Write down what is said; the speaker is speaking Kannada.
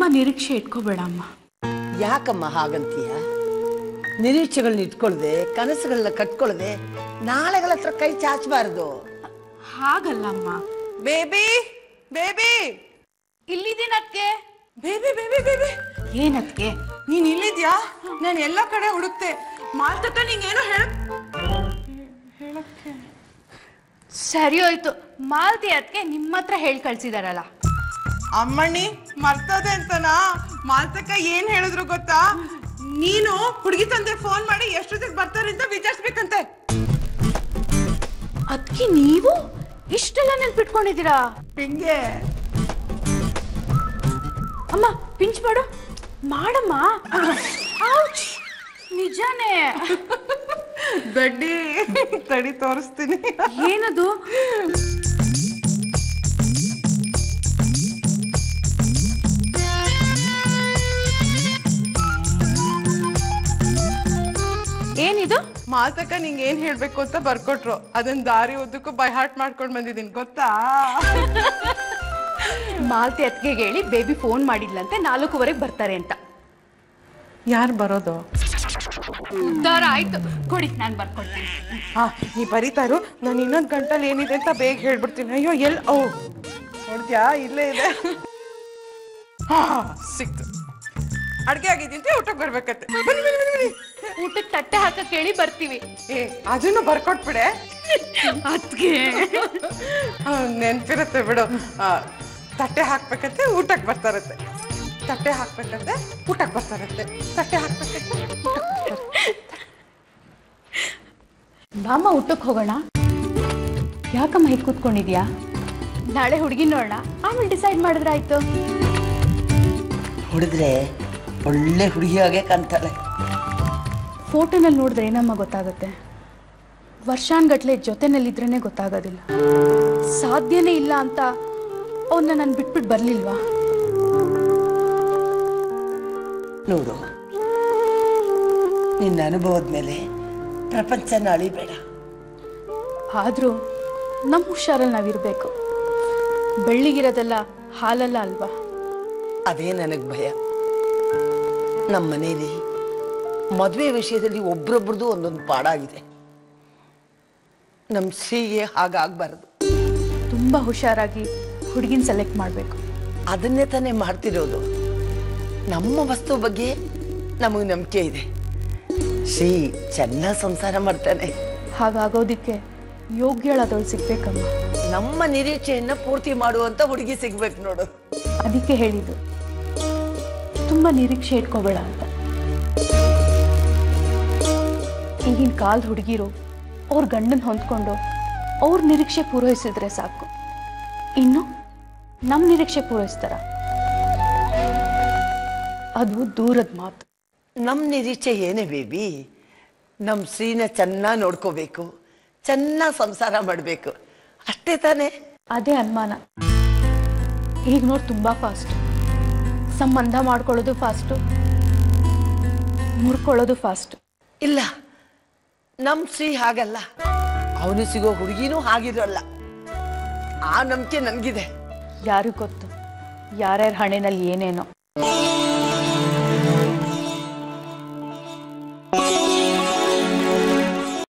ನಿರೀಕ್ಷೆ ಇಟ್ಕೋಬೇಡ ಅಮ್ಮ ಯಾಕಮ್ಮ ಹಾಗಂತೀಯ ನಿರೀಕ್ಷೆಗಳನ್ನ ಇಟ್ಕೊಳ್ದೆ ಕನಸುಗಳನ್ನ ಕಟ್ಕೊಳ್ದೆ ನಾಳೆಗಳ ಹತ್ರ ಕೈ ಚಾಚಬಾರ್ದು ಹಾಗಲ್ಲ ಅಮ್ಮ ಬೇಬಿ ಬೇಬಿ ಇಲ್ಲಿದ್ದೀನಿ ಅದಕ್ಕೆ ಬೇಬಿ ಬೇಬಿ ಬೇಬಿ ಏನದ್ಕೆ ನೀನ್ ಇಲ್ಲಿದ್ಯಾ ನಾನು ಎಲ್ಲ ಕಡೆ ಹುಡುಕ್ತೆ ಮಾಲ್ತಕ್ಕ ನಿಂಗೇನೋ ಹೇಳ ಸರಿ ಹೋಯ್ತು ಮಾಲ್ತಿ ಅದಕ್ಕೆ ನಿಮ್ಮ ಹತ್ರ ಹೇಳಿ ಕಳ್ಸಿದಾರಲ್ಲ ಅಮ್ಮಣ್ಣಿ ಮರ್ತದೆ ಅಂತನಾ ಮಾಲ್ತಕ್ಕ ಏನ್ ಹೇಳಿದ್ರು ಗೊತ್ತಾ ನೀನು ಹುಡುಗಿ ತಂದೆ ಫೋನ್ ಮಾಡಿ ಎಷ್ಟೊತ್ತಿಗೆ ಬರ್ತಾರೆ ಅಂತ ವಿಚಾರಿಸ್ಬೇಕಂತೆ ಅದಕ್ಕೆ ನೀವು ಇಷ್ಟೆಲ್ಲ ನೆನ್ಪಿಟ್ಕೊಂಡಿದ್ದೀರಾ ಹಿಂಗೆ ಅಮ್ಮ ಪಿಂಚ್ ಮಾಡು ಮಾಡಮ್ಮ ಔಚ್! ನಿಜಾನೇ ಬಡ್ಡಿ ತಡಿ ತೋರಿಸ್ತೀನಿ ಏನದು ಏನಿದು ಮಾಲ್ತಕ್ಕ ನಿಂಗೆ ಏನ್ ಹೇಳ್ಬೇಕು ಅಂತ ಬರ್ಕೊಟ್ರು ಅದನ್ನ ದಾರಿ ಉದ್ದಕ್ಕೂ ಬೈ ಹಾರ್ಟ್ ಮಾಡ್ಕೊಂಡ್ ಬಂದಿದ್ದೀನಿ ಗೊತ್ತಾ ಮಾಲ್ತಿ ಅತ್ಗೆ ಹೇಳಿ ಬೇಬಿ ಫೋನ್ ಮಾಡಿದ್ಲಂತೆ ನಾಲ್ಕೂವರೆಗೆ ಬರ್ತಾರೆ ಅಂತ ಯಾರು ಬರೋದು ಉದ್ಧಾರ ಆಯ್ತು ಕೊಡಿ ನಾನು ಬರ್ಕೊಡ್ತೀನಿ ಹಾ ನೀ ಬರೀತಾ ಇರು ನಾನು ಇನ್ನೊಂದ್ ಗಂಟಲ್ಲಿ ಏನಿದೆ ಅಂತ ಬೇಗ ಹೇಳ್ಬಿಡ್ತೀನಿ ಅಯ್ಯೋ ಎಲ್ ಓ ನೋಡ್ದ್ಯಾ ಇಲ್ಲೇ ಇದೆ ಹಾ ಸಿಕ್ತು ಅಡ್ಗೆ ಆಗಿದ್ದಂತೆ ಊಟಕ್ಕೆ ಬರ್ಬೇಕತ್ತೆ ಬನ್ನಿ ಬನ್ನಿ ಬನ್ನಿ ಬನ್ನಿ ಊಟಕ್ಕೆ ತಟ್ಟೆ ಹಾಕಕ್ ಹೇಳಿ ಬರ್ತೀವಿ ಏ ಅದನ್ನು ಬರ್ಕೊಟ್ಬಿಡೆ ಅದ್ಗೆ ಆ, ನೆನ್ಪಿರತ್ತೆ ಬಿಡು ಆ, ತಟ್ಟೆ ಹಾಕ್ಬೇಕಂತೆ ಊಟಕ್ಕೆ ಬರ್ತಾರತ್ತೆ ತಟ್ಟೆ ಹಾಕ್ಬೇಕಂತೆ ಊಟಕ್ಕೆ ಬರ್ತಾರತ್ತೆ ತಟ್ಟೆ ಹಾಕ್ಬೇಕಂತೆ ಊಟಕ್ಕೆ ಬರ್ತಾರೆ. ಬಾಮ್ಮ ಊಟಕ್ಕೆ ಹೋಗೋಣ ಯಾಕಮ್ಮ ಹೀಗೆ ಕೂತ್ಕೊಂಡಿದ್ಯಾ ನಾಳೆ ಹುಡುಗಿ ನೋಡೋಣ ಆಮೇಲೆ ಡಿಸೈಡ್ ಮಾಡಿದ್ರೆ ಆಯ್ತು ಹುಡುಗ್ರೆ ಒಳ್ಳೆ ಹುಡುಗಿಯಾಗೆ ಕಾಣ್ತಾಳೆ ಫೋಟೋನಲ್ಲಿ ನೋಡಿದ್ರೆ ಏನಮ್ಮ ಗೊತ್ತಾಗುತ್ತೆ ವರ್ಷಾನ್ಗಟ್ಲೆ ಜೊತೆನಲ್ಲಿದ್ರೇನೆ ಗೊತ್ತಾಗೋದಿಲ್ಲ ಸಾಧ್ಯನೇ ಇಲ್ಲ ಅಂತ ಅವನ್ನ ನಾನು ಬಿಟ್ಬಿಟ್ಟು ಬರ್ಲಿಲ್ವಾ ನೋಡು ನಿನ್ನ ಅನುಭವದ ಮೇಲೆ ಪ್ರಪಂಚನ ಅಳಿಬೇಡ ಆದರೂ ನಮ್ಮ ಹುಷಾರಲ್ಲಿ ನಾವಿರಬೇಕು ಬೆಳ್ಳಿಗಿರೋದೆಲ್ಲ ಹಾಲಲ್ಲ ಅಲ್ವಾ ಅದೇ ನನಗೆ ಭಯ ನಮ್ಮ ಮನೇಲಿ ಮದುವೆ ವಿಷಯದಲ್ಲಿ ಒಬ್ರೊಬ್ರದ್ದು ಒಂದೊಂದು ಪಾಡಾಗಿದೆ ನಮ್ಮ ಸಿಗೆ ಹಾಗಾಗಬಾರ್ದು ತುಂಬ ಹುಷಾರಾಗಿ ಹುಡುಗಿನ ಸೆಲೆಕ್ಟ್ ಮಾಡಬೇಕು ಅದನ್ನೇ ತಾನೇ ಮಾಡ್ತಿರೋದು ನಮ್ಮ ವಸ್ತು ಬಗ್ಗೆ ನಮಗೆ ನಂಬಿಕೆ ಇದೆ ಶ್ರೀ ಚೆನ್ನಾಗಿ ಸಂಸಾರ ಮಾಡ್ತಾನೆ ಹಾಗಾಗೋದಿಕ್ಕೆ ಯೋಗ್ಯಳಾದವಳು ಸಿಗ್ಬೇಕಮ್ಮ ನಮ್ಮ ನಿರೀಕ್ಷೆಯನ್ನ ಪೂರ್ತಿ ಮಾಡುವಂತ ಹುಡುಗಿ ಸಿಗ್ಬೇಕು ನೋಡು ಅದಕ್ಕೆ ಹೇಳಿದ್ದು ತುಂಬ ನಿರೀಕ್ಷೆ ಇಟ್ಕೋಬೇಡ ಅಂತ ಈಗಿನ ಕಾಲದ ಹುಡುಗಿರು ಅವ್ರ ಗಂಡನ ಹೊಂದ್ಕೊಂಡು ಅವ್ರ ನಿರೀಕ್ಷೆ ಪೂರೈಸಿದ್ರೆ ಸಾಕು ಇನ್ನು ನಮ್ಮ ನಿರೀಕ್ಷೆ ಪೂರೈಸ್ತಾರ ಅದು ದೂರದ ಮಾತು ನಮ್ಮ ನಿರೀಕ್ಷೆ ಏನೇ ಬೇಬಿ ನಮ್ಮ ಶ್ರೀನ ಚೆನ್ನಾಗಿ ನೋಡ್ಕೋಬೇಕು ಚೆನ್ನಾಗಿ ಸಂಸಾರ ಮಾಡಬೇಕು ಅಷ್ಟೇ ತಾನೇ ಅದೇ ಅನುಮಾನ ಈಗ ನೋಡಿ ತುಂಬ ಫಾಸ್ಟ್ ಸಂಬಂಧ ಮಾಡ್ಕೊಳ್ಳೋದು ಫಾಸ್ಟು ಮುಡ್ಕೊಳ್ಳೋದು ಫಾಸ್ಟ್ ಇಲ್ಲ ನಮ್ಮ ಶ್ರೀ ಹಾಗಲ್ಲ ಅವನು ಸಿಗೋ ಹುಡುಗಿನೂ ಹಾಗಿರಲ್ಲ ಆ ನಂಬಿಕೆ ನನಗಿದೆ ಯಾರಿಗ್ ಗೊತ್ತು ಯಾರ್ಯಾರ ಹಣೆನಲ್ಲಿ ಏನೇನೋ